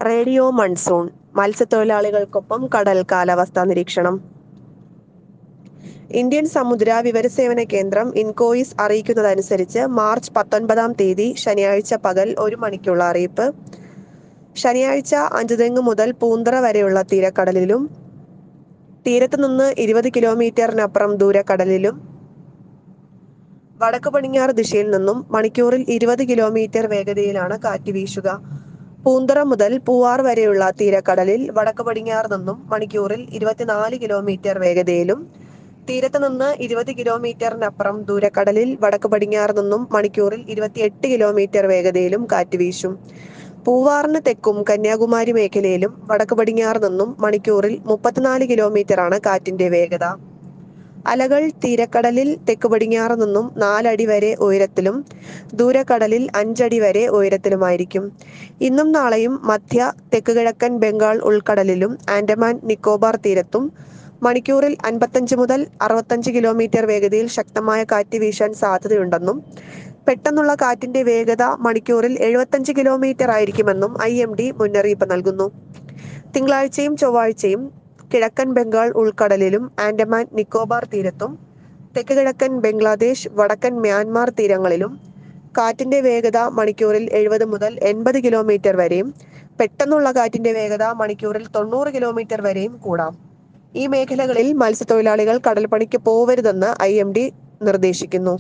radio monsoon മത്സ്യത്തൊഴിലാളികൾക്കൊപ്പം കടൽ കാലാവസ്ഥാ നിരീക്ഷണം ഇന്ത്യൻ സമുദ്ര വിവരസേവന കേന്ദ്രം ഇൻകോയിസ് അറിയിക്കുന്നതനുസരിച്ച് മാർച്ച് പത്തൊൻപതാം തീയതി ശനിയാഴ്ച പകൽ ഒരു മണിക്കുള്ള അറിയിപ്പ് ശനിയാഴ്ച അഞ്ചുതെങ്ങ് മുതൽ പൂന്തറ വരെയുള്ള തീരക്കടലിലും തീരത്ത് നിന്ന് ഇരുപത് കിലോമീറ്ററിനപ്പുറം ദൂരക്കടലിലും വടക്ക് പടിഞ്ഞാറ് ദിശയിൽ നിന്നും മണിക്കൂറിൽ ഇരുപത് കിലോമീറ്റർ വേഗതയിലാണ് കാറ്റ് വീശുക പൂന്തറ മുതൽ പൂവാർ വരെയുള്ള തീരക്കടലിൽ വടക്ക് പടിഞ്ഞാറ് നിന്നും മണിക്കൂറിൽ ഇരുപത്തിനാല് കിലോമീറ്റർ വേഗതയിലും തീരത്ത് നിന്ന് ഇരുപത് കിലോമീറ്ററിനപ്പുറം ദൂരക്കടലിൽ വടക്ക് പടിഞ്ഞാറ് നിന്നും മണിക്കൂറിൽ ഇരുപത്തിയെട്ട് കിലോമീറ്റർ വേഗതയിലും കാറ്റ് വീശും പൂവാറിന് തെക്കും കന്യാകുമാരി മേഖലയിലും വടക്ക് പടിഞ്ഞാറ് നിന്നും മണിക്കൂറിൽ മുപ്പത്തിനാല് കിലോമീറ്ററാണ് കാറ്റിന്റെ വേഗത അലകൾ തീരക്കടലിൽ തെക്ക് പടിഞ്ഞാറ് നിന്നും നാലടി വരെ ഉയരത്തിലും ദൂരക്കടലിൽ അഞ്ചടി വരെ ഉയരത്തിലുമായിരിക്കും ഇന്നും നാളെയും മധ്യ തെക്ക് കിഴക്കൻ ബംഗാൾ ഉൾക്കടലിലും ആൻഡമാൻ നിക്കോബാർ തീരത്തും മണിക്കൂറിൽ അൻപത്തഞ്ച് മുതൽ അറുപത്തഞ്ച് കിലോമീറ്റർ വേഗതയിൽ ശക്തമായ കാറ്റ് വീശാൻ സാധ്യതയുണ്ടെന്നും പെട്ടെന്നുള്ള കാറ്റിന്റെ വേഗത മണിക്കൂറിൽ എഴുപത്തഞ്ച് കിലോമീറ്റർ ആയിരിക്കുമെന്നും ഐ എം ഡി മുന്നറിയിപ്പ് നൽകുന്നു തിങ്കളാഴ്ചയും ചൊവ്വാഴ്ചയും കിഴക്കൻ ബംഗാൾ ഉൾക്കടലിലും ആൻഡമാൻ നിക്കോബാർ തീരത്തും തെക്ക് കിഴക്കൻ ബംഗ്ലാദേശ് വടക്കൻ മ്യാൻമാർ തീരങ്ങളിലും കാറ്റിന്റെ വേഗത മണിക്കൂറിൽ എഴുപത് മുതൽ എൺപത് കിലോമീറ്റർ വരെയും പെട്ടെന്നുള്ള കാറ്റിന്റെ വേഗത മണിക്കൂറിൽ തൊണ്ണൂറ് കിലോമീറ്റർ വരെയും കൂടാം ഈ മേഖലകളിൽ മത്സ്യത്തൊഴിലാളികൾ കടൽപ്പണിക്ക് പോവരുതെന്ന് ഐ എം ഡി നിർദ്ദേശിക്കുന്നു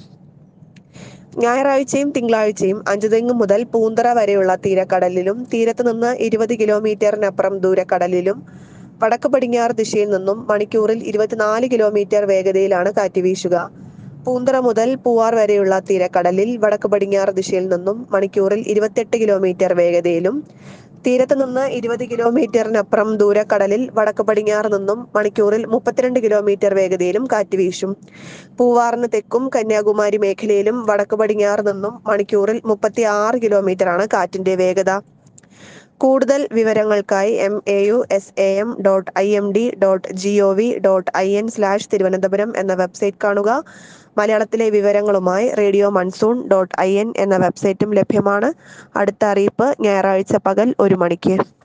ഞായറാഴ്ചയും തിങ്കളാഴ്ചയും അഞ്ചുതെങ്ങ് മുതൽ പൂന്തറ വരെയുള്ള തീരക്കടലിലും തീരത്ത് നിന്ന് ഇരുപത് കിലോമീറ്ററിനപ്പുറം ദൂരക്കടലിലും വടക്ക് പടിഞ്ഞാറ് ദിശയിൽ നിന്നും മണിക്കൂറിൽ ഇരുപത്തിനാല് കിലോമീറ്റർ വേഗതയിലാണ് കാറ്റ് വീശുക പൂന്തറ മുതൽ പൂവാർ വരെയുള്ള തീരക്കടലിൽ വടക്ക് പടിഞ്ഞാറ് ദിശയിൽ നിന്നും മണിക്കൂറിൽ ഇരുപത്തെട്ട് കിലോമീറ്റർ വേഗതയിലും തീരത്ത് നിന്ന് ഇരുപത് കിലോമീറ്ററിനപ്പുറം ദൂരക്കടലിൽ വടക്ക് പടിഞ്ഞാറ് നിന്നും മണിക്കൂറിൽ മുപ്പത്തിരണ്ട് കിലോമീറ്റർ വേഗതയിലും കാറ്റ് വീശും പൂവാറിന് തെക്കും കന്യാകുമാരി മേഖലയിലും വടക്ക് പടിഞ്ഞാറ് നിന്നും മണിക്കൂറിൽ മുപ്പത്തി ആറ് കിലോമീറ്ററാണ് കാറ്റിന്റെ വേഗത കൂടുതൽ വിവരങ്ങൾക്കായി M A U S A M dot I M D dot G O V dot I N slash Thiruvananthapuram എന്ന വെബ്സൈറ്റ് കാണുക മലയാളത്തിലെ വിവരങ്ങളുമായി radio monsoon dot I N എന്ന വെബ്സൈറ്റും ലഭ്യമാണ് അടുത്ത അറിയിപ്പ് ഞായറാഴ്ച പകൽ ഒരു മണിക്ക്